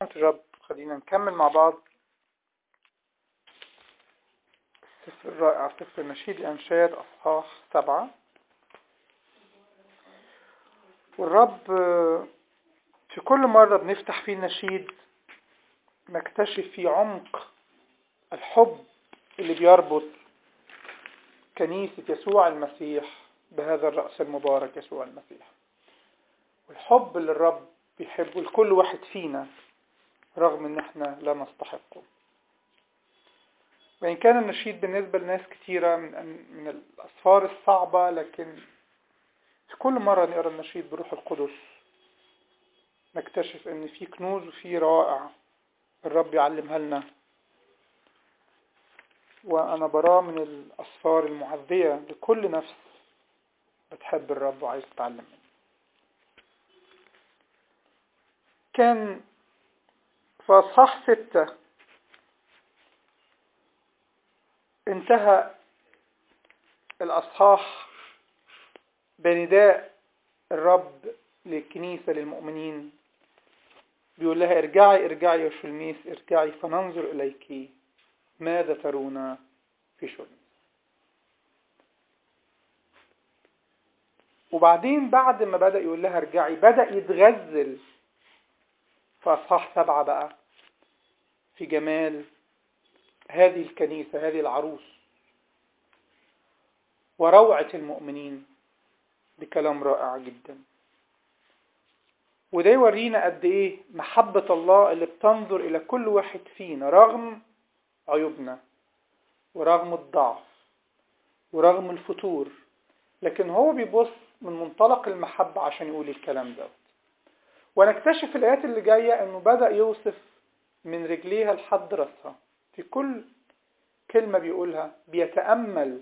الرب خلينا نكمل مع بعض السفر الرائع سفر نشيد الأنشاد أصحاح سبعة والرب في كل مرة بنفتح فيه النشيد نكتشف فيه عمق الحب اللي بيربط كنيسة يسوع المسيح بهذا الرأس المبارك يسوع المسيح والحب اللي الرب بيحبه لكل واحد فينا رغم ان احنا لا نستحقه وإن كان النشيد بالنسبة لناس كتيرة من, من الأسفار الصعبة لكن في كل مرة نقرأ النشيد بروح القدس نكتشف ان في كنوز وفي روائع الرب يعلمها لنا وأنا براه من الأسفار المعذية لكل نفس بتحب الرب وعايز تتعلم منه كان في أصحاح ستة انتهى الأصحاح بنداء الرب للكنيسة للمؤمنين بيقول لها ارجعي ارجعي يا شلميس ارجعي فننظر إليك ماذا ترون في شلميس وبعدين بعد ما بدأ يقول لها ارجعي بدأ يتغزل في أصحاح سبعة بقى في جمال هذه الكنيسة هذه العروس وروعة المؤمنين بكلام رائع جدا وده يورينا قد ايه محبة الله اللي بتنظر الى كل واحد فينا رغم عيوبنا ورغم الضعف ورغم الفتور لكن هو بيبص من منطلق المحبة عشان يقول الكلام ده ونكتشف في الآيات اللي جاية أنه بدأ يوصف من رجليها لحد رأسها في كل كلمة بيقولها بيتأمل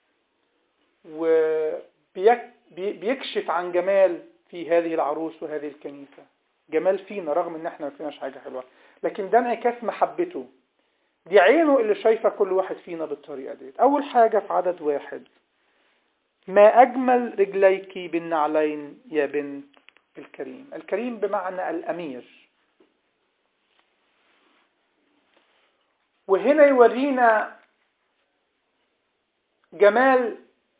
وبيكشف عن جمال في هذه العروس وهذه الكنيسة جمال فينا رغم ان احنا ما فيناش حاجة حلوة لكن ده انعكاس محبته دي عينه اللي شايفة كل واحد فينا بالطريقة دي أول حاجة في عدد واحد ما أجمل رجليك بالنعلين يا بنت الكريم الكريم بمعنى الأمير وهنا يورينا جمال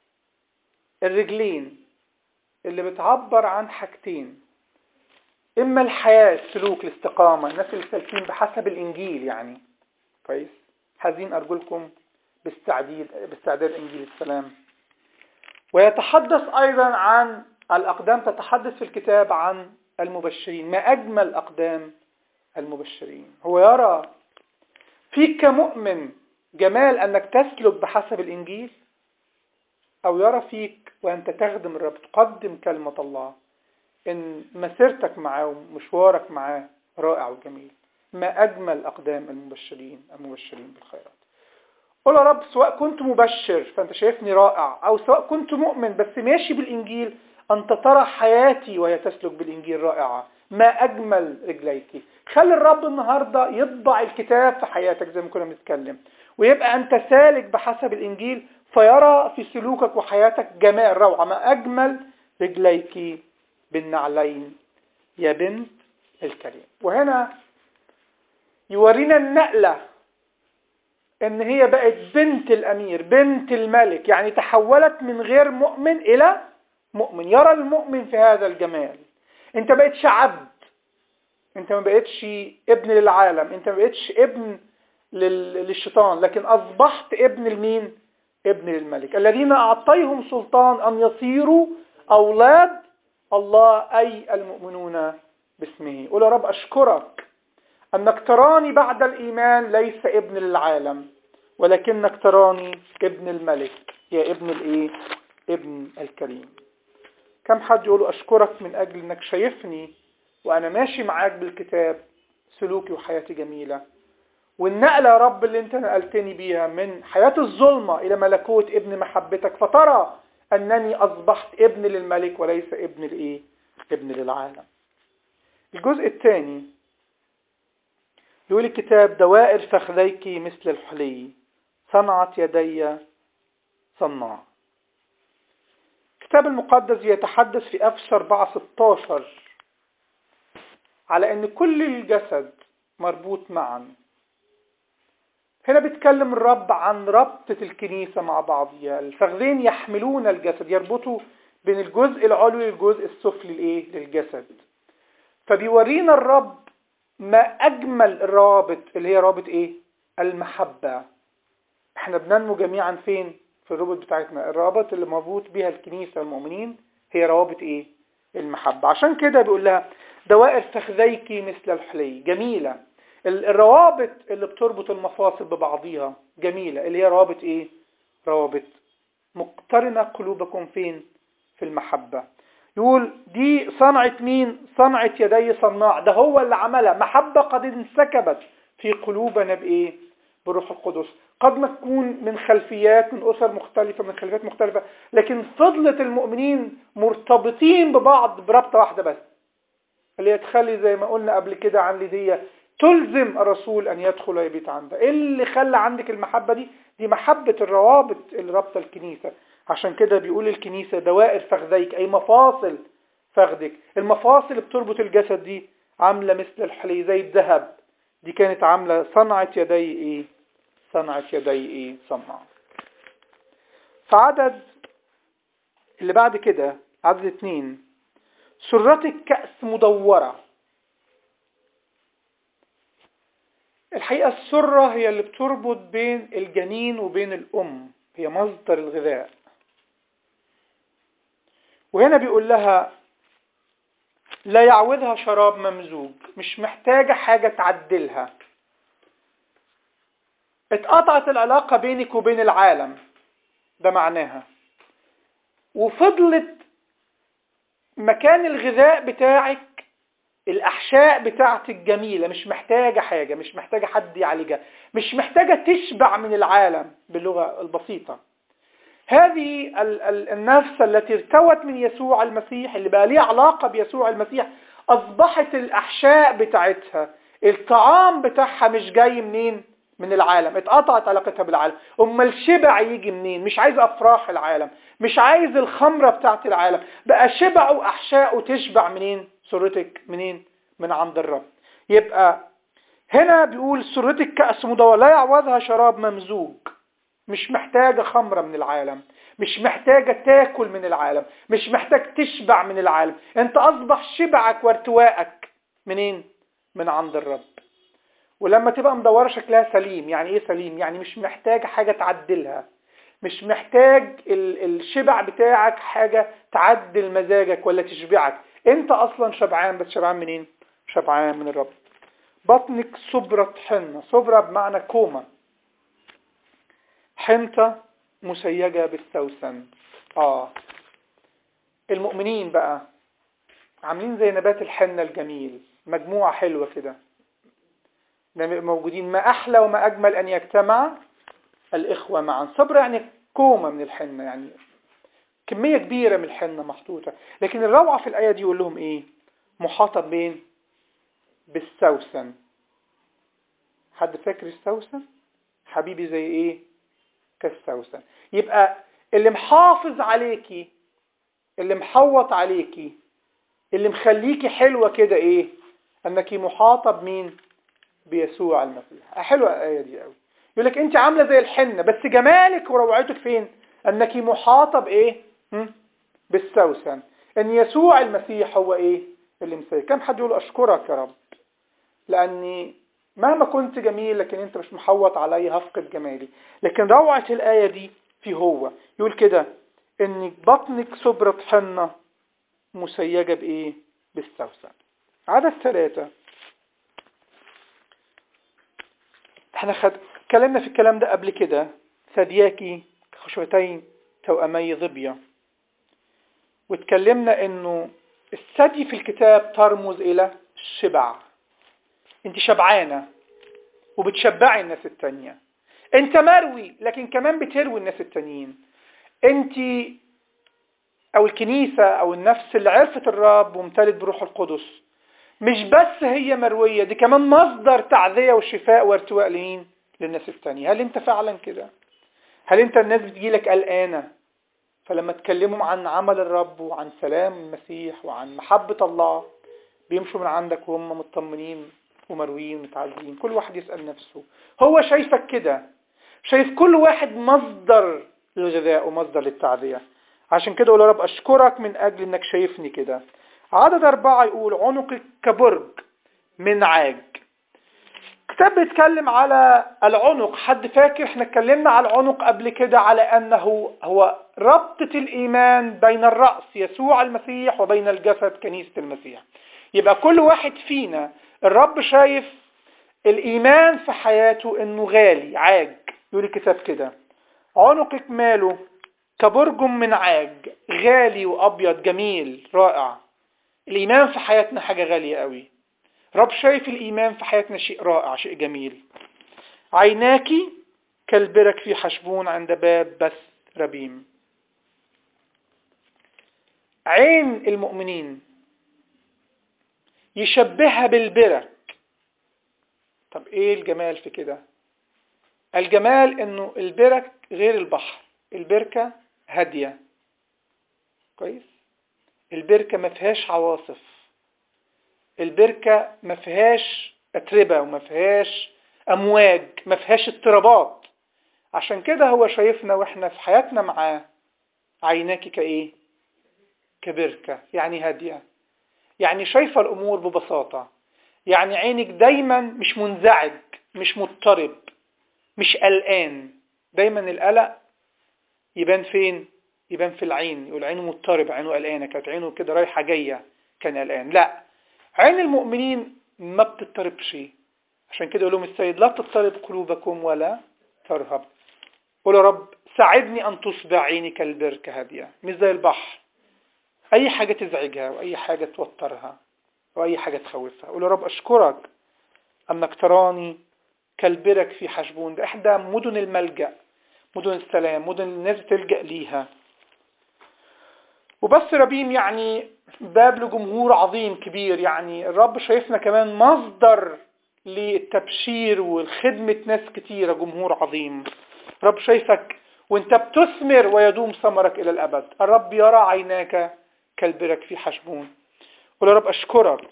الرجلين اللي بتعبر عن حاجتين إما الحياة السلوك الاستقامة الناس اللي سالكين بحسب الإنجيل يعني كويس حزين أرجلكم باستعداد باستعداد إنجيل السلام ويتحدث أيضا عن الأقدام تتحدث في الكتاب عن المبشرين ما أجمل أقدام المبشرين هو يرى فيك كمؤمن جمال أنك تسلك بحسب الإنجيل أو يرى فيك وأنت تخدم الرب تقدم كلمة الله إن مسيرتك معاه ومشوارك معاه رائع وجميل ما أجمل أقدام المبشرين المبشرين بالخيرات قول يا رب سواء كنت مبشر فأنت شايفني رائع أو سواء كنت مؤمن بس ماشي بالإنجيل أنت ترى حياتي وهي تسلك بالإنجيل رائعة ما أجمل رجليك خلي الرب النهاردة يطبع الكتاب في حياتك زي ما كنا بنتكلم ويبقى أنت سالك بحسب الإنجيل فيرى في سلوكك وحياتك جمال روعة ما أجمل رجليك بالنعلين يا بنت الكريم وهنا يورينا النقلة ان هي بقت بنت الامير بنت الملك يعني تحولت من غير مؤمن الى مؤمن يرى المؤمن في هذا الجمال انت بقتش عبد انت ما بقتش ابن للعالم انت ما بقتش ابن للشيطان لكن اصبحت ابن لمين ابن للملك الذين اعطيهم سلطان ان يصيروا اولاد الله اي المؤمنون باسمه قول يا رب اشكرك انك تراني بعد الايمان ليس ابن للعالم ولكنك تراني ابن الملك يا ابن الايه ابن الكريم كم حد يقول أشكرك من أجل أنك شايفني وأنا ماشي معاك بالكتاب سلوكي وحياتي جميلة والنقلة يا رب اللي أنت نقلتني بيها من حياة الظلمة إلى ملكوت ابن محبتك فترى أنني أصبحت ابن للملك وليس ابن لإيه؟ ابن للعالم الجزء الثاني يقول الكتاب دوائر فخذيك مثل الحلي صنعت يدي صناع الكتاب المقدس يتحدث في أفسر 4 16 على أن كل الجسد مربوط معا هنا بيتكلم الرب عن ربطة الكنيسة مع بعضها الفخذين يحملون الجسد يربطوا بين الجزء العلوي والجزء السفلي الايه للجسد فبيورينا الرب ما اجمل الروابط اللي هي رابط ايه المحبة احنا بننمو جميعا فين في الرابط بتاعتنا الروابط اللي مربوط بيها الكنيسة والمؤمنين هي روابط ايه المحبة عشان كده بيقول لها دوائر فخذيك مثل الحلي جميلة الروابط اللي بتربط المفاصل ببعضيها جميلة اللي هي روابط ايه روابط مقترنة قلوبكم فين في المحبة يقول دي صنعة مين صنعة يدي صناع ده هو اللي عملها محبة قد انسكبت في قلوبنا بايه بروح القدس قد ما تكون من خلفيات من أسر مختلفة من خلفيات مختلفة لكن فضلت المؤمنين مرتبطين ببعض بربطة واحدة بس اللي تخلي زي ما قلنا قبل كده عن ليدية تلزم الرسول أن يدخل ويبيت عندها إيه اللي خلى عندك المحبة دي دي محبة الروابط اللي رابطة الكنيسة عشان كده بيقول الكنيسة دوائر فخذيك أي مفاصل فخذك المفاصل اللي بتربط الجسد دي عاملة مثل الحلي زي الذهب دي كانت عاملة صنعة يدي إيه صنعة يدي إيه صنع فعدد اللي بعد كده عدد اتنين سرتك كأس مدورة الحقيقة السرة هي اللي بتربط بين الجنين وبين الأم هي مصدر الغذاء وهنا بيقول لها لا يعوضها شراب ممزوج مش محتاجة حاجة تعدلها اتقطعت العلاقة بينك وبين العالم ده معناها وفضلت مكان الغذاء بتاعك الأحشاء بتاعتك جميلة مش محتاجة حاجة مش محتاجة حد يعالجها مش محتاجة تشبع من العالم باللغة البسيطة هذه النفس التي ارتوت من يسوع المسيح اللي بقى ليها علاقة بيسوع المسيح أصبحت الأحشاء بتاعتها الطعام بتاعها مش جاي منين من العالم اتقطعت علاقتها بالعالم أما الشبع يجي منين مش عايز أفراح العالم مش عايز الخمرة بتاعت العالم بقى شبع وأحشاء تشبع منين سرتك منين من عند الرب يبقى هنا بيقول سرتك كأس مدور لا يعوضها شراب ممزوج مش محتاجة خمرة من العالم مش محتاجة تاكل من العالم مش محتاج تشبع من العالم انت اصبح شبعك وارتواءك منين من عند الرب ولما تبقى مدورة شكلها سليم يعني ايه سليم يعني مش محتاج حاجة تعدلها مش محتاج الشبع بتاعك حاجة تعدل مزاجك ولا تشبعك انت اصلا شبعان بس شبعان منين شبعان من الرب بطنك صبرة حنة صبرة بمعنى كومة حنطة مسيجة بالسوسن اه المؤمنين بقى عاملين زي نبات الحنة الجميل مجموعة حلوة كده موجودين ما أحلى وما أجمل أن يجتمع الإخوة معا صبر يعني كومة من الحنة يعني كمية كبيرة من الحنة محطوطة لكن الروعة في الآية دي يقول لهم إيه محاطة بين بالسوسن حد فاكر السوسن حبيبي زي إيه كالسوسن يبقى اللي محافظ عليكي اللي محوط عليكي اللي مخليكي حلوة كده إيه أنك محاطة بمين بيسوع المسيح حلوة الآية دي قوي يقول لك أنت عاملة زي الحنة بس جمالك وروعتك فين أنك محاطة بإيه بالسوسن ان يسوع المسيح هو ايه اللي مسيح كم حد يقول اشكرك يا رب لاني مهما كنت جميل لكن انت مش محوط علي هفقد جمالي لكن روعة الآية دي في هو يقول كده ان بطنك صبرة حنة مسيجة بايه بالسوسن عدد ثلاثة احنا خد... اتكلمنا في الكلام ده قبل كده ثدياكي خشوتين توأمي ظبية واتكلمنا انه الثدي في الكتاب ترمز الى الشبع انت شبعانة وبتشبعي الناس التانية انت مروي لكن كمان بتروي الناس التانيين انت او الكنيسة او النفس اللي عرفت الرب وامتلت بروح القدس مش بس هي مروية دي كمان مصدر تعذية وشفاء وارتواء لمين للناس التانية هل انت فعلا كده هل انت الناس بتجيلك قلقانة فلما تكلموا عن عمل الرب وعن سلام المسيح وعن محبة الله بيمشوا من عندك وهم مطمنين ومرويين ومتعزين كل واحد يسأل نفسه هو شايفك كده شايف كل واحد مصدر للغذاء ومصدر للتعذية عشان كده أقول يا رب أشكرك من أجل أنك شايفني كده عدد أربعة يقول عنقك كبرج من عاج كتاب بيتكلم على العنق حد فاكر احنا اتكلمنا على العنق قبل كده على أنه هو ربطة الإيمان بين الرأس يسوع المسيح وبين الجسد كنيسة المسيح يبقى كل واحد فينا الرب شايف الإيمان في حياته أنه غالي عاج يقول الكتاب كده عنقك ماله كبرج من عاج غالي وأبيض جميل رائع الإيمان في حياتنا حاجة غالية قوي رب شايف الإيمان في حياتنا شيء رائع شيء جميل عيناك كالبرك في حشبون عند باب بس ربيم عين المؤمنين يشبهها بالبرك طب ايه الجمال في كده الجمال انه البرك غير البحر البركة هادية كويس البركة ما فيهاش عواصف البركة ما فيهاش أتربة وما فيهاش أمواج ما فيهاش اضطرابات عشان كده هو شايفنا واحنا في حياتنا معاه عيناك كايه كبركة يعني هادية يعني شايفة الأمور ببساطة يعني عينك دايما مش منزعج مش مضطرب مش قلقان دايما القلق يبان فين يبان في العين يقول عينه مضطرب عينه قلقانة كانت عينه كده رايحة جاية كان قلقان لا عين المؤمنين ما بتضطربش عشان كده يقول لهم السيد لا تضطرب قلوبكم ولا ترهب قول يا رب ساعدني أن تصبح عيني كالبركة هادية مش زي البحر أي حاجة تزعجها وأي حاجة توترها وأي حاجة تخوفها قول يا رب أشكرك أنك تراني كالبرك في حشبون ده إحدى مدن الملجأ مدن السلام مدن الناس تلجأ ليها وبس ربيم يعني باب لجمهور عظيم كبير يعني الرب شايفنا كمان مصدر للتبشير والخدمة ناس كتيرة جمهور عظيم رب شايفك وانت بتثمر ويدوم ثمرك إلى الأبد الرب يرى عيناك كالبرك في حشبون قل يا رب أشكرك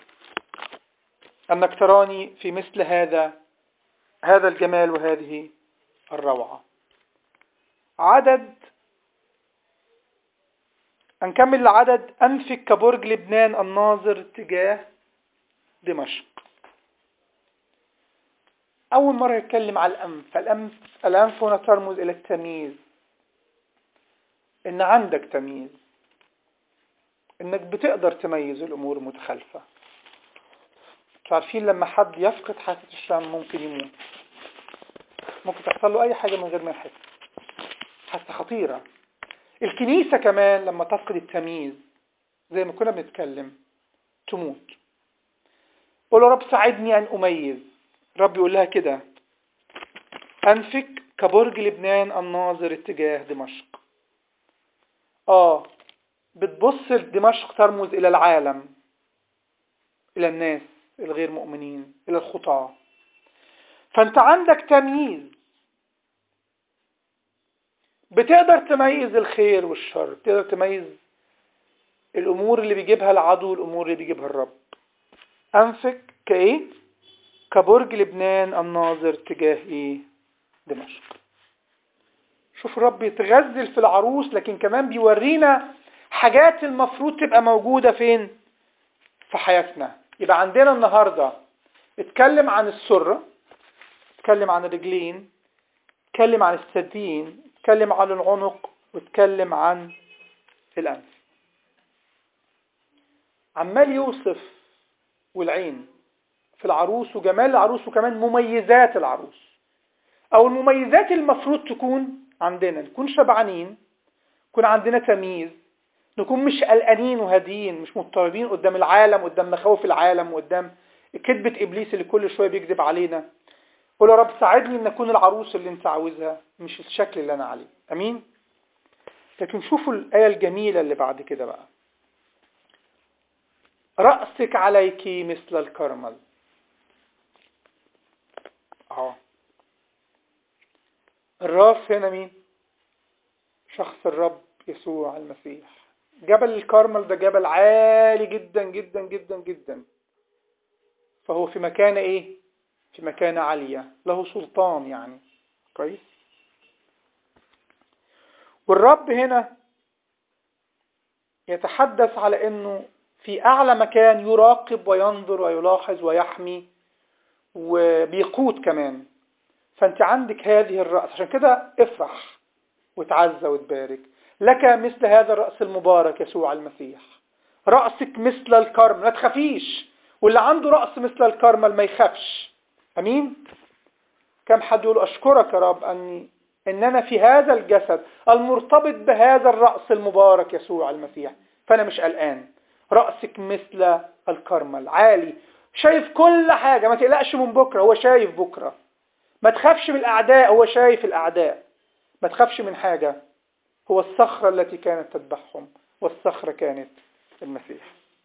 أنك تراني في مثل هذا هذا الجمال وهذه الروعة عدد هنكمل العدد أنفك كبرج لبنان الناظر تجاه دمشق أول مرة يتكلم على الأنف فالأنف الأنف هنا ترمز إلى التمييز إن عندك تمييز إنك بتقدر تميز الأمور المتخلفة عارفين لما حد يفقد حاسة الشم ممكن يموت ممكن تحصل له أي حاجة من غير ما يحس حاسة خطيرة الكنيسة كمان لما تفقد التمييز زي ما كنا بنتكلم تموت قول يا رب ساعدني أن أميز رب يقول لها كده أنفك كبرج لبنان الناظر اتجاه دمشق آه بتبص لدمشق ترمز إلى العالم إلى الناس الغير مؤمنين إلى الخطاة فأنت عندك تمييز بتقدر تميز الخير والشر بتقدر تميز الأمور اللي بيجيبها العدو والأمور اللي بيجيبها الرب أنفك كإيه كبرج لبنان الناظر تجاه إيه دمشق شوف الرب يتغزل في العروس لكن كمان بيورينا حاجات المفروض تبقى موجودة فين في حياتنا يبقى عندنا النهاردة اتكلم عن السرة اتكلم عن الرجلين اتكلم عن السدين اتكلم عن العنق واتكلم عن الأنف عمال يوصف والعين في العروس وجمال العروس وكمان مميزات العروس او المميزات المفروض تكون عندنا نكون شبعانين يكون عندنا تمييز نكون مش قلقانين وهاديين مش مضطربين قدام العالم قدام مخاوف العالم وقدام كذبة إبليس اللي كل شوية بيكذب علينا قول يا رب ساعدني ان اكون العروس اللي انت عاوزها مش الشكل اللي انا عليه امين لكن شوفوا الآية الجميلة اللي بعد كده بقى رأسك عليك مثل الكرمل اه الراس هنا مين شخص الرب يسوع المسيح جبل الكرمل ده جبل عالي جدا جدا جدا جدا فهو في مكان ايه في مكانة عالية له سلطان يعني كويس والرب هنا يتحدث على انه في اعلى مكان يراقب وينظر ويلاحظ ويحمي وبيقود كمان فانت عندك هذه الرأس عشان كده افرح وتعزى وتبارك لك مثل هذا الرأس المبارك يسوع المسيح رأسك مثل الكرم لا تخافيش واللي عنده رأس مثل الكرمل ما يخافش أمين كم حد يقول أشكرك يا رب أني إن أنا في هذا الجسد المرتبط بهذا الرأس المبارك يسوع المسيح فأنا مش قلقان رأسك مثل الكرمل عالي شايف كل حاجة ما تقلقش من بكرة هو شايف بكرة ما تخافش من الأعداء هو شايف الأعداء ما تخافش من حاجة هو الصخرة التي كانت تذبحهم والصخرة كانت المسيح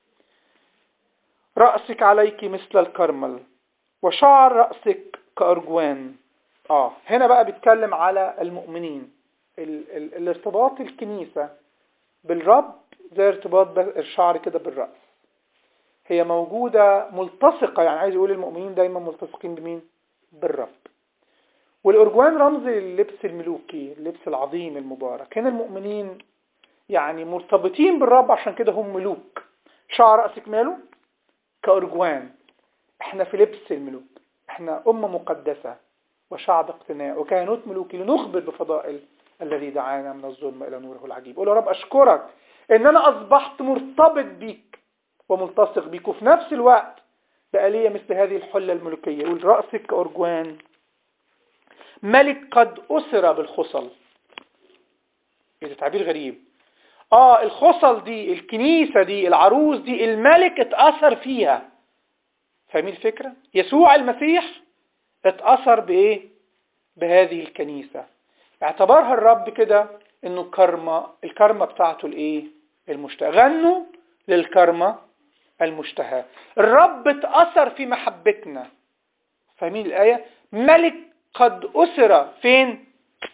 رأسك عليك مثل الكرمل وشعر رأسك كأرجوان آه هنا بقى بيتكلم على المؤمنين ال ال الارتباط الكنيسة بالرب زي ارتباط الشعر كده بالرأس هي موجودة ملتصقة يعني عايز يقول المؤمنين دايما ملتصقين بمين بالرب والأرجوان رمز للبس الملوكي اللبس العظيم المبارك هنا المؤمنين يعني مرتبطين بالرب عشان كده هم ملوك شعر رأسك ماله كأرجوان احنا في لبس الملوك احنا أمة مقدسة وشعب اقتناء وكهنوت ملوكي لنخبر بفضائل الذي دعانا من الظلم إلى نوره العجيب قول يا رب أشكرك إن أنا أصبحت مرتبط بيك وملتصق بيك وفي نفس الوقت بقى لي مثل هذه الحلة الملوكية يقول رأسك كأرجوان ملك قد أسر بالخصل ده تعبير غريب اه الخصل دي الكنيسة دي العروس دي الملك اتأثر فيها فاهمين الفكرة يسوع المسيح اتأثر بايه بهذه الكنيسة اعتبرها الرب كده انه الكرمة الكرمة بتاعته الايه المشتهى غنوا للكرمة المشتهى الرب اتأثر في محبتنا فاهمين الآية ملك قد أسر فين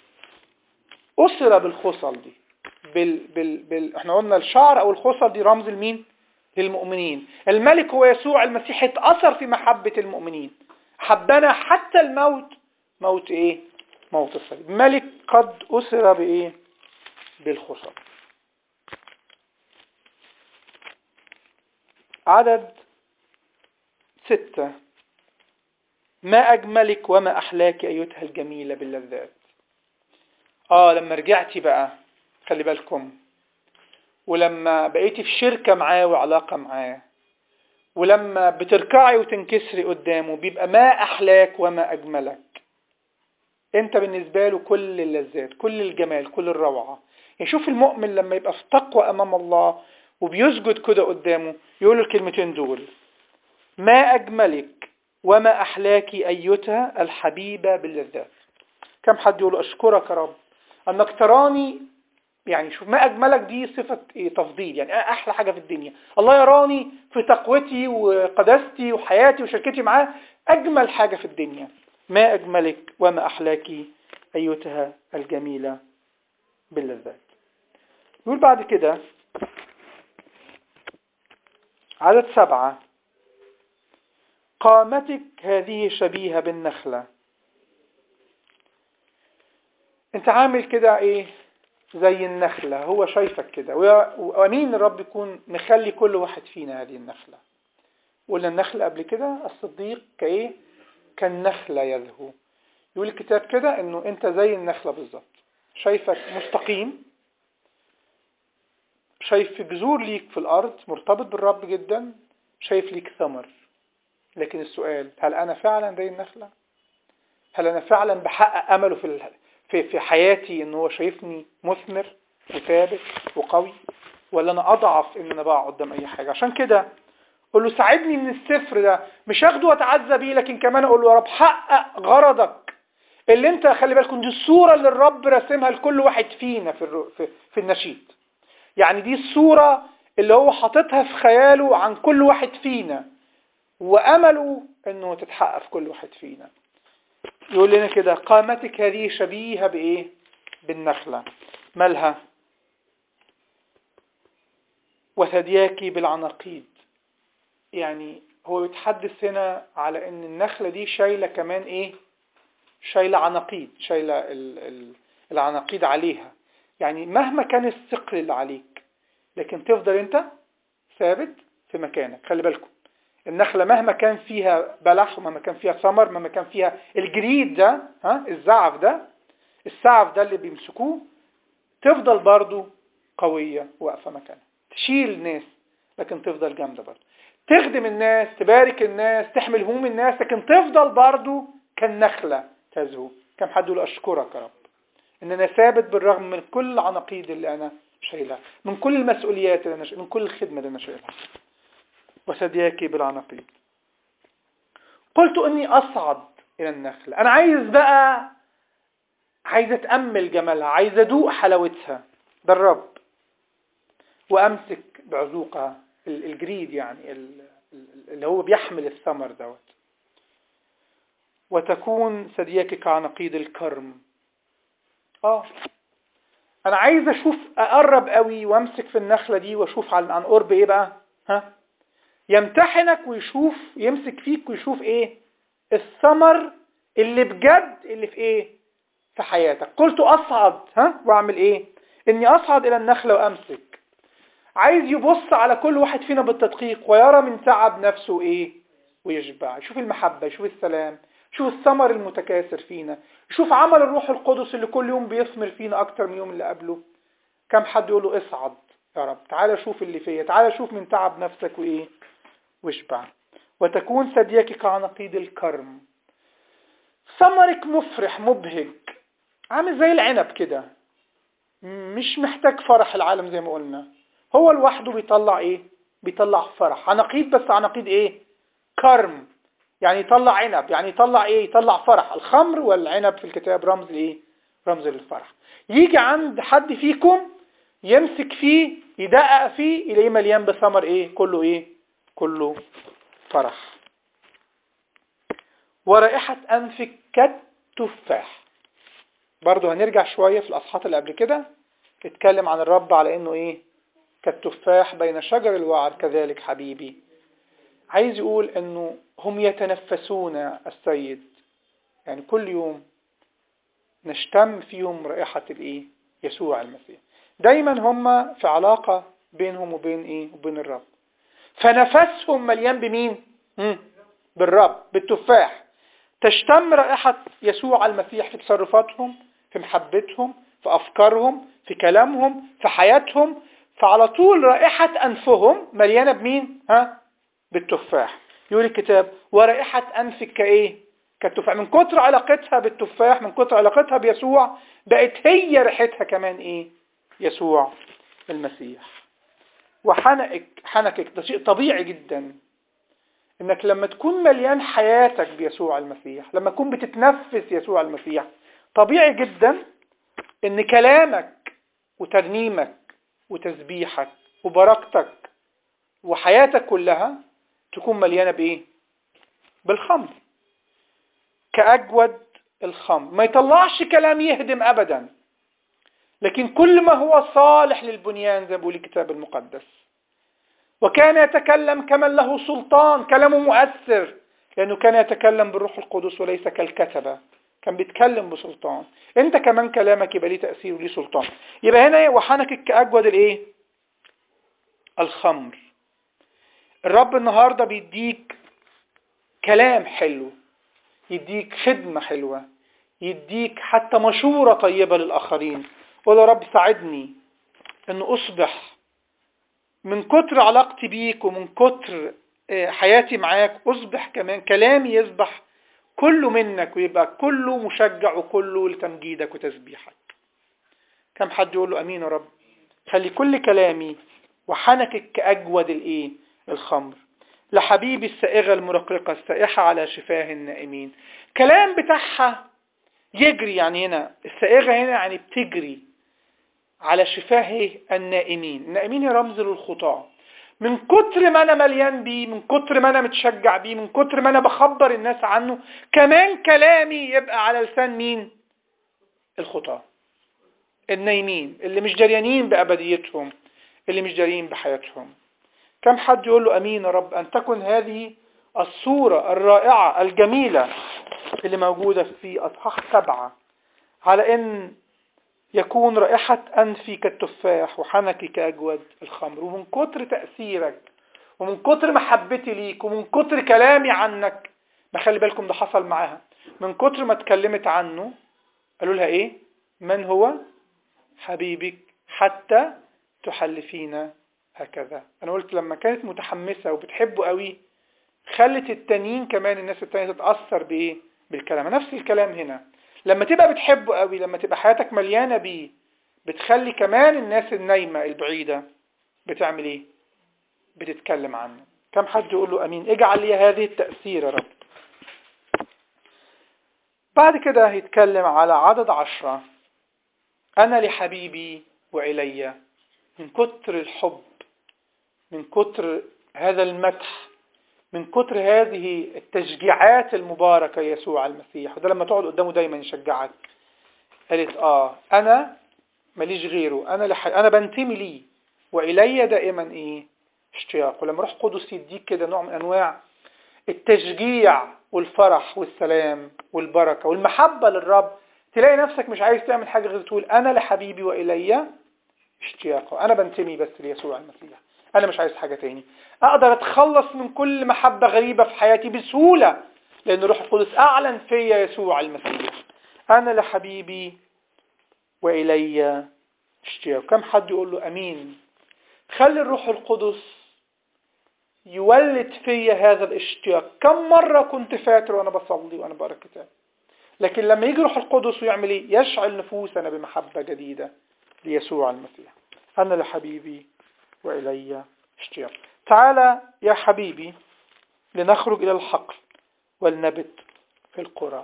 أسر بالخصل دي بال بال بال احنا قلنا الشعر او الخصل دي رمز لمين للمؤمنين الملك هو يسوع المسيح اتأثر في محبة المؤمنين حبنا حتى الموت موت ايه موت الصليب ملك قد أسر بايه بالخصل عدد ستة ما أجملك وما أحلاك أيتها الجميلة باللذات آه لما رجعتي بقى خلي بالكم ولما بقيتي في شركة معاه وعلاقة معاه ولما بتركعي وتنكسري قدامه بيبقى ما أحلاك وما أجملك انت بالنسبة له كل اللذات كل الجمال كل الروعة يعني شوف المؤمن لما يبقى في تقوى أمام الله وبيسجد كده قدامه يقول الكلمتين دول ما أجملك وما أحلاك أيتها الحبيبة باللذات كم حد يقول أشكرك يا رب أنك تراني يعني شوف ما أجملك دي صفة إيه تفضيل يعني أحلى حاجة في الدنيا الله يراني في تقوتي وقداستي وحياتي وشركتي معاه أجمل حاجة في الدنيا ما أجملك وما أحلاك أيتها الجميلة باللذات يقول بعد كده عدد سبعة قامتك هذه شبيهة بالنخلة انت عامل كده ايه زي النخلة هو شايفك كده وامين الرب يكون مخلي كل واحد فينا هذه النخلة قلنا النخلة قبل كده الصديق كايه كالنخلة يذهو يقول الكتاب كده انه انت زي النخلة بالظبط شايفك مستقيم شايف في جذور ليك في الارض مرتبط بالرب جدا شايف ليك ثمر لكن السؤال هل انا فعلا زي النخلة هل انا فعلا بحقق امله في في في حياتي ان هو شايفني مثمر وثابت وقوي ولا انا اضعف ان انا بقع قدام اي حاجه عشان كده قول له ساعدني من السفر ده مش اخده واتعزى بيه لكن كمان اقول له يا رب حقق غرضك اللي انت خلي بالكم دي الصوره اللي الرب راسمها لكل واحد فينا في الرو... في, في النشيد يعني دي الصوره اللي هو حاططها في خياله عن كل واحد فينا وامله انه تتحقق في كل واحد فينا يقول لنا كده قامتك هذه شبيهة بإيه بالنخلة مالها وثدياك بالعناقيد يعني هو بيتحدث هنا على ان النخلة دي شايلة كمان ايه شايلة عناقيد شايلة ال- ال- العناقيد عليها يعني مهما كان الثقل اللي عليك لكن تفضل انت ثابت في مكانك خلي بالكم النخلة مهما كان فيها بلح ومهما كان فيها ثمر مهما كان فيها الجريد ده ها الزعف ده السعف ده اللي بيمسكوه تفضل برضو قوية واقفة مكانها تشيل ناس لكن تفضل جامدة برضو تخدم الناس تبارك الناس تحمل هموم الناس لكن تفضل برضو كالنخلة تزهو كم حد يقول أشكرك يا رب إن أنا ثابت بالرغم من كل العناقيد اللي أنا شايلها من كل المسؤوليات اللي أنا شايلها من كل الخدمة اللي أنا شايلها وثدياكي بالعناقيد قلت إني أصعد إلى النخلة أنا عايز بقى عايز أتأمل جمالها عايز أدوق حلاوتها ده الرب وأمسك بعزوقها ال- الجريد يعني ال- ال- اللي هو بيحمل الثمر دوت وتكون ثدياك كعنقيد الكرم اه انا عايز اشوف اقرب قوي وامسك في النخلة دي واشوف عن عن قرب ايه بقى ها يمتحنك ويشوف يمسك فيك ويشوف ايه الثمر اللي بجد اللي في ايه في حياتك قلت اصعد ها واعمل ايه اني اصعد الى النخلة وامسك عايز يبص على كل واحد فينا بالتدقيق ويرى من تعب نفسه ايه ويشبع يشوف المحبة يشوف السلام يشوف الثمر المتكاثر فينا يشوف عمل الروح القدس اللي كل يوم بيثمر فينا اكتر من يوم اللي قبله كم حد يقول له اصعد يا رب تعالى شوف اللي فيا تعالى شوف من تعب نفسك وايه واشبع وتكون ثديك كعنقيد الكرم ثمرك مفرح مبهج عامل زي العنب كده مش محتاج فرح العالم زي ما قلنا هو لوحده بيطلع ايه بيطلع فرح عناقيد بس عناقيد ايه كرم يعني يطلع عنب يعني يطلع ايه يطلع فرح الخمر والعنب في الكتاب رمز لايه رمز للفرح يجي عند حد فيكم يمسك فيه يدقق فيه يلاقيه مليان بثمر ايه كله ايه كله فرح ورائحة أنفك كالتفاح برضه هنرجع شوية في الأصحاح اللي قبل كده اتكلم عن الرب على انه ايه كالتفاح بين شجر الوعر كذلك حبيبي عايز يقول انه هم يتنفسون السيد يعني كل يوم نشتم فيهم رائحة الايه يسوع المسيح دايما هم في علاقة بينهم وبين ايه وبين الرب فنفسهم مليان بمين مم. بالرب بالتفاح تشتم رائحة يسوع المسيح في تصرفاتهم في محبتهم في أفكارهم في كلامهم في حياتهم فعلى طول رائحة أنفهم مليانة بمين ها بالتفاح يقول الكتاب ورائحة أنفك كإيه كالتفاح من كتر علاقتها بالتفاح من كتر علاقتها بيسوع بقت هي ريحتها كمان إيه يسوع المسيح وحنقك حنكك ده شيء طبيعي جدا انك لما تكون مليان حياتك بيسوع المسيح لما تكون بتتنفس يسوع المسيح طبيعي جدا ان كلامك وترنيمك وتسبيحك وبركتك وحياتك كلها تكون مليانة بايه بالخمر كأجود الخمر ما يطلعش كلام يهدم ابدا لكن كل ما هو صالح للبنيان زي ما بيقول الكتاب المقدس وكان يتكلم كمن له سلطان كلامه مؤثر لأنه كان يتكلم بالروح القدس وليس كالكتبة كان بيتكلم بسلطان انت كمان كلامك يبقى ليه تأثير وليه سلطان يبقى هنا وحنكك كأجود الايه الخمر الرب النهاردة بيديك كلام حلو يديك خدمة حلوة يديك حتى مشورة طيبة للآخرين قول يا رب ساعدني أن أصبح من كتر علاقتي بيك ومن كتر حياتي معاك أصبح كمان كلامي يصبح كله منك ويبقى كله مشجع وكله لتمجيدك وتسبيحك كم حد يقول له أمين يا رب خلي كل كلامي وحنكك كأجود الإيه الخمر لحبيبي السائغة المرقرقة السائحة على شفاه النائمين كلام بتاعها يجري يعني هنا السائغة هنا يعني بتجري على شفاه النائمين النائمين هي رمز للخطاة من كتر ما انا مليان بيه من كتر ما انا متشجع بيه من كتر ما انا بخبر الناس عنه كمان كلامي يبقى على لسان مين الخطاة النايمين اللي مش جريانين بأبديتهم اللي مش جاريين بحياتهم كم حد يقول له أمين يا رب أن تكن هذه الصورة الرائعة الجميلة اللي موجودة في أصحاح سبعة على أن يكون رائحة أنفي كالتفاح وحنكي كأجود الخمر ومن كتر تأثيرك ومن كتر محبتي ليك ومن كتر كلامي عنك ما خلي بالكم ده حصل معاها من كتر ما اتكلمت عنه قالوا لها ايه من هو حبيبك حتى تحلفين هكذا انا قلت لما كانت متحمسة وبتحبه قوي خلت التانيين كمان الناس التانية تتأثر بايه بالكلام نفس الكلام هنا لما تبقى بتحبه قوي لما تبقى حياتك مليانة بيه بتخلي كمان الناس النايمة البعيدة بتعمل ايه بتتكلم عنه كم حد يقول له امين اجعل لي هذه التأثير يا رب بعد كده هيتكلم على عدد عشرة أنا لحبيبي وإلي من كتر الحب من كتر هذا المدح من كتر هذه التشجيعات المباركة يسوع المسيح وده لما تقعد قدامه دايما يشجعك قالت آه أنا ماليش غيره أنا لح... أنا بنتمي ليه وإلي دائما إيه اشتياق ولما روح قدس يديك كده نوع من أنواع التشجيع والفرح والسلام والبركة والمحبة للرب تلاقي نفسك مش عايز تعمل حاجة غير تقول أنا لحبيبي وإلي اشتياقه أنا بنتمي بس ليسوع المسيح أنا مش عايز حاجة تاني أقدر أتخلص من كل محبة غريبة في حياتي بسهولة لأن روح القدس أعلن فيا يسوع المسيح أنا لحبيبي وإلي اشتياق كم حد يقول له أمين خلي الروح القدس يولد فيا هذا الاشتياق كم مرة كنت فاتر وأنا بصلي وأنا بقرأ الكتاب لكن لما يجي روح القدس ويعمل ايه يشعل نفوسنا بمحبة جديدة ليسوع المسيح أنا لحبيبي وإلي اشتياق تعالى يا حبيبي لنخرج إلى الحقل والنبت في القرى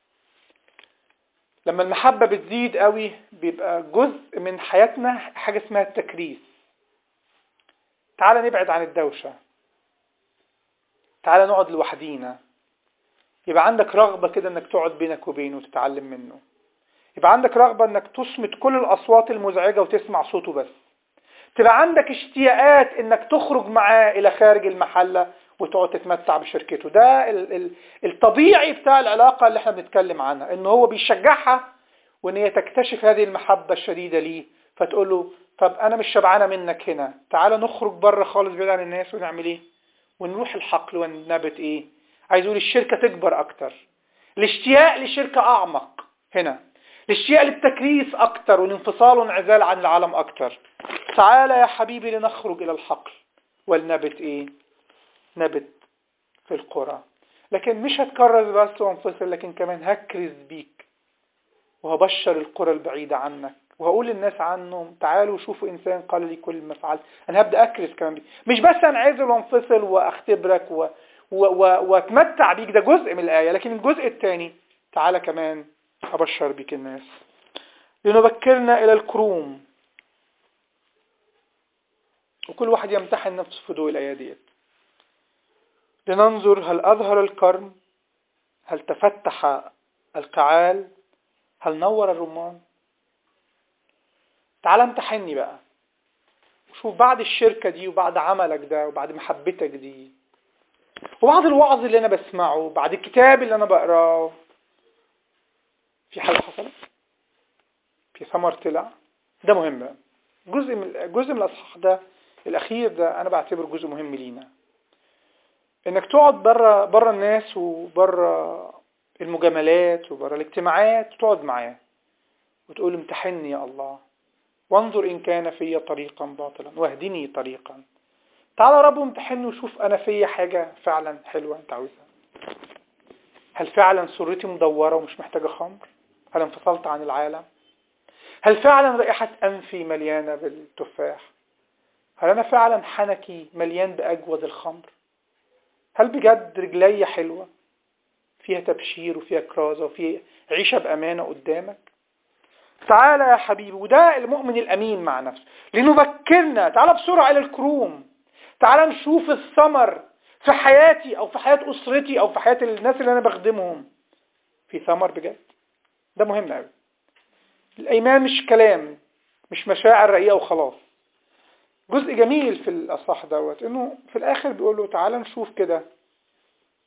لما المحبة بتزيد قوي بيبقى جزء من حياتنا حاجة اسمها التكريس تعالى نبعد عن الدوشة تعالى نقعد لوحدينا يبقى عندك رغبة كده انك تقعد بينك وبينه وتتعلم منه يبقى عندك رغبة انك تصمت كل الاصوات المزعجة وتسمع صوته بس تبقى عندك اشتياقات انك تخرج معاه الى خارج المحلة وتقعد تتمتع بشركته ده ال ال الطبيعي بتاع العلاقة اللي احنا بنتكلم عنها ان هو بيشجعها وان هي تكتشف هذه المحبة الشديدة ليه فتقول له طب انا مش شبعانة منك هنا تعالى نخرج بره خالص بعيد عن الناس ونعمل ايه ونروح الحقل وننبت ايه عايز يقول الشركة تكبر اكتر الاشتياق لشركة اعمق هنا الاشتياق للتكريس اكتر والانفصال وانعزال عن العالم اكتر تعالى يا حبيبي لنخرج الى الحقل والنبت ايه نبت في القرى لكن مش هتكرز بس وانفصل لكن كمان هكرز بيك وهبشر القرى البعيدة عنك وهقول للناس عنهم تعالوا شوفوا إنسان قال لي كل ما فعلت أنا هبدأ أكرز كمان بيك مش بس أنعزل وانفصل وأختبرك و... و... و... وأتمتع بيك ده جزء من الآية لكن الجزء الثاني تعالى كمان أبشر بيك الناس لنبكرنا إلى الكروم وكل واحد يمتحن نفسه في ضوء الآية ديت لننظر هل أظهر الكرم هل تفتح القعال هل نور الرمان تعال امتحني بقى وشوف بعد الشركة دي وبعد عملك ده وبعد محبتك دي وبعد الوعظ اللي أنا بسمعه بعد الكتاب اللي أنا بقراه في حاجة حصلت في ثمر طلع ده مهم جزء من جزء من الأصحاح ده الأخير ده أنا بعتبره جزء مهم لينا إنك تقعد بره بره الناس وبره المجاملات وبره الاجتماعات وتقعد معاه وتقول امتحني يا الله وانظر إن كان في طريقا باطلا واهدني طريقا تعالى يا رب امتحني وشوف أنا في حاجة فعلا حلوة أنت عاوزها هل فعلا سرتي مدورة ومش محتاجة خمر هل انفصلت عن العالم هل فعلا رائحة أنفي مليانة بالتفاح هل أنا فعلا حنكي مليان بأجود الخمر هل بجد رجلي حلوة فيها تبشير وفيها كرازة وفيها عيشة بأمانة قدامك تعالى يا حبيبي وده المؤمن الأمين مع نفسه لنبكرنا تعالى بسرعة إلى الكروم تعالى نشوف الثمر في حياتي أو في حياة أسرتي أو في حياة الناس اللي أنا بخدمهم في ثمر بجد ده مهم قوي الأيمان مش كلام مش مشاعر رقيقة وخلاص جزء جميل في الأصح دوت إنه في الآخر بيقول له تعالى نشوف كده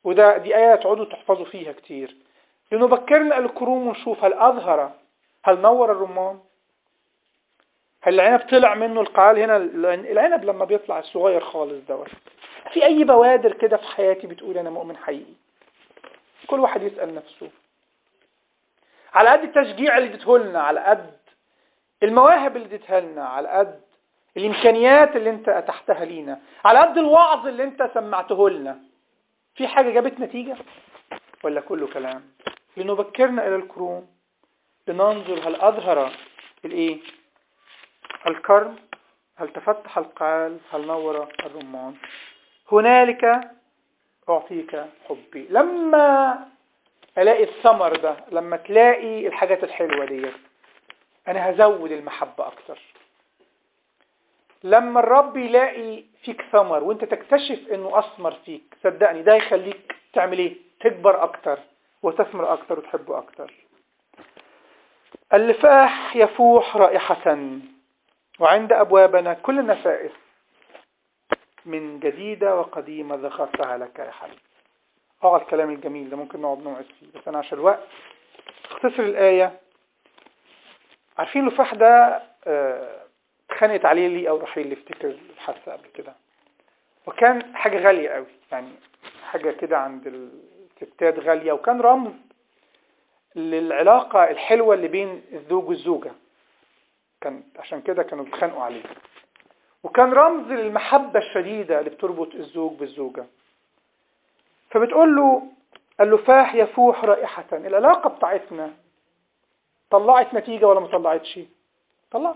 وده دي آية تقعدوا تحفظوا فيها كتير لنبكرنا الكروم ونشوف هل أظهر هل نور الرمان هل العنب طلع منه القعال هنا العنب لما بيطلع الصغير خالص دوت في أي بوادر كده في حياتي بتقول أنا مؤمن حقيقي كل واحد يسأل نفسه على قد التشجيع اللي اديته لنا على قد المواهب اللي اديتها لنا على قد الامكانيات اللي انت اتحتها لينا على قد الوعظ اللي انت سمعته لنا في حاجة جابت نتيجة ولا كله كلام لنبكرنا الى الكروم لننظر هل اظهر الايه الكرم هل تفتح القال هل نور الرمان هنالك اعطيك حبي لما الاقي الثمر ده لما تلاقي الحاجات الحلوة ديت انا هزود المحبة اكتر لما الرب يلاقي فيك ثمر وانت تكتشف انه اثمر فيك صدقني ده يخليك تعمل ايه تكبر اكتر وتثمر اكتر وتحبه اكتر اللفاح يفوح رائحة وعند ابوابنا كل نفائس من جديدة وقديمة ذكرتها لك يا حبيبي اه الكلام الجميل ده ممكن نقعد نوعد فيه بس انا عشان الوقت اختصر الآية عارفين اللفاح ده اه اتخانقت عليه لي او رحيل اللي يفتكر الحادثه قبل كده وكان حاجه غاليه قوي يعني حاجه كده عند الستات غاليه وكان رمز للعلاقه الحلوه اللي بين الزوج والزوجه كان عشان كده كانوا بيتخانقوا عليه وكان رمز للمحبه الشديده اللي بتربط الزوج بالزوجه فبتقول له اللفاح يفوح رائحه العلاقه بتاعتنا طلعت نتيجه ولا ما طلعتش طلعت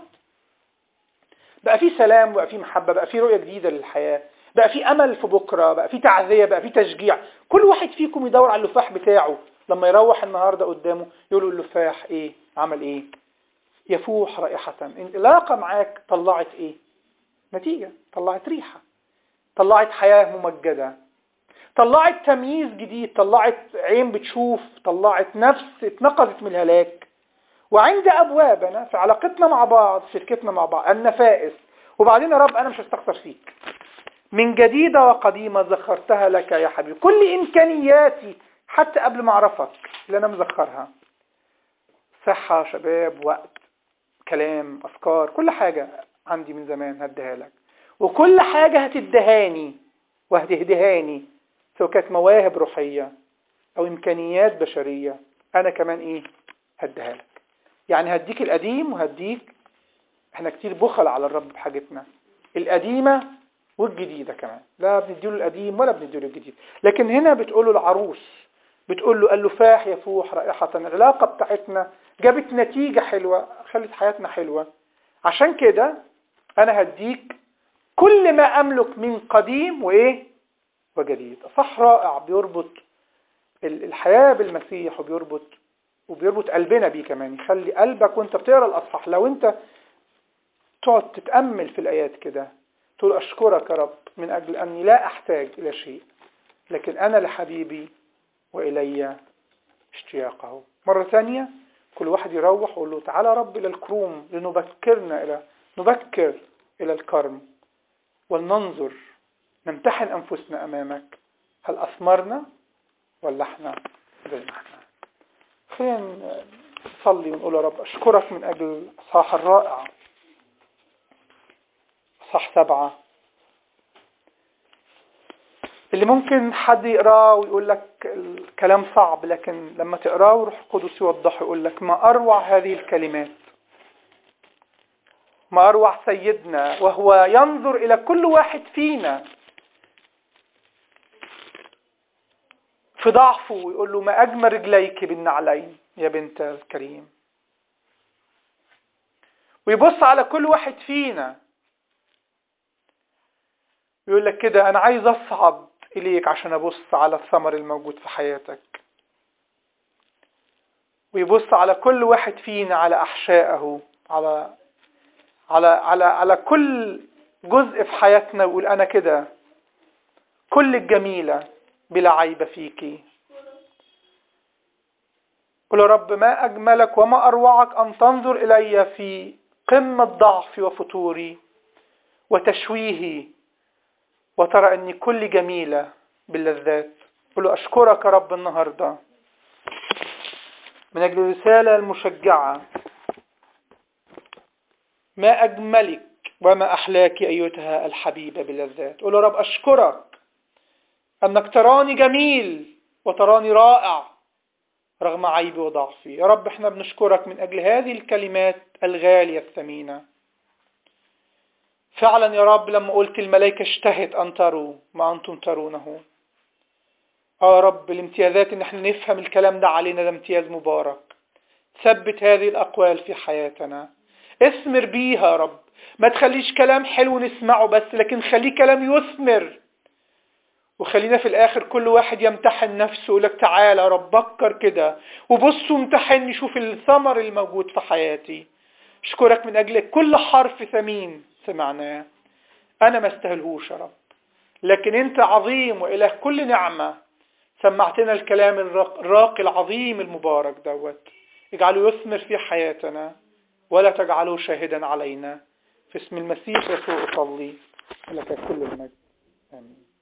بقى في سلام بقى في محبة بقى في رؤية جديدة للحياة بقى في أمل في بكرة بقى في تعذية بقى في تشجيع كل واحد فيكم يدور على اللفاح بتاعه لما يروح النهاردة قدامه يقول له اللفاح ايه عمل ايه يفوح رائحة العلاقة معاك طلعت ايه نتيجة طلعت ريحة طلعت حياة ممجدة طلعت تمييز جديد طلعت عين بتشوف طلعت نفس اتنقذت من الهلاك وعند أبوابنا في علاقتنا مع بعض شركتنا مع بعض النفائس وبعدين يا رب أنا مش هستخسر فيك من جديدة وقديمة ذكرتها لك يا حبيبي كل إمكانياتي حتى قبل ما أعرفك اللي أنا مذكرها صحة شباب وقت كلام أفكار كل حاجة عندي من زمان هديها لك وكل حاجة هتدهاني وهتهدهاني سواء كانت مواهب روحية أو إمكانيات بشرية أنا كمان إيه هديها لك يعني هديك القديم وهديك احنا كتير بخل على الرب بحاجتنا القديمة والجديدة كمان لا بنديله القديم ولا بنديله الجديد لكن هنا بتقوله العروس بتقول له اللفاح يفوح رائحة العلاقة بتاعتنا جابت نتيجة حلوة خلت حياتنا حلوة عشان كده انا هديك كل ما املك من قديم وايه وجديد صح رائع بيربط الحياة بالمسيح وبيربط وبيربط قلبنا بيه كمان يخلي قلبك وانت بتقرا الاصحاح لو انت تقعد تتامل في الايات كده تقول اشكرك يا رب من اجل اني لا احتاج الى شيء لكن انا لحبيبي والي اشتياقه مره ثانيه كل واحد يروح ويقول له تعالى يا رب الى الكروم لنبكرنا الى نبكر الى الكرم ولننظر نمتحن انفسنا امامك هل اثمرنا ولا احنا زي ما احنا خلينا نصلي ونقول يا رب أشكرك من أجل الأصحاح الرائع أصحاح سبعة اللي ممكن حد يقراه ويقول لك الكلام صعب لكن لما تقراه وروح القدس يوضحه يقول لك ما أروع هذه الكلمات ما أروع سيدنا وهو ينظر إلى كل واحد فينا في ضعفه ويقول له ما أجمل رجليك بالنعلين يا بنت الكريم ويبص على كل واحد فينا يقول لك كده أنا عايز أصعد إليك عشان أبص على الثمر الموجود في حياتك ويبص على كل واحد فينا على أحشائه على على على على كل جزء في حياتنا ويقول أنا كده كل الجميلة بلا عيب فيكي قل يا رب ما أجملك وما أروعك أن تنظر إلي في قمة ضعفي وفتوري وتشويهي وترى أني كل جميلة باللذات قل له أشكرك يا رب النهاردة من أجل الرسالة المشجعة ما أجملك وما أحلاك أيتها الحبيبة بلذات قل له رب أشكرك أنك تراني جميل وتراني رائع رغم عيبي وضعفي يا رب احنا بنشكرك من أجل هذه الكلمات الغالية الثمينة فعلا يا رب لما قلت الملائكة اشتهت أن تروا ما أنتم ترونه يا رب الامتيازات ان احنا نفهم الكلام ده علينا ده امتياز مبارك ثبت هذه الأقوال في حياتنا اثمر بيها يا رب ما تخليش كلام حلو نسمعه بس لكن خليه كلام يثمر وخلينا في الآخر كل واحد يمتحن نفسه يقول لك تعالى يا رب بكر كده وبص وامتحني شوف الثمر الموجود في حياتي اشكرك من أجل كل حرف ثمين سمعناه أنا ما استهلهوش يا رب لكن أنت عظيم وإله كل نعمة سمعتنا الكلام الراقي العظيم المبارك دوت اجعله يثمر في حياتنا ولا تجعله شاهدا علينا في اسم المسيح يسوع أصلي لك كل المجد آمين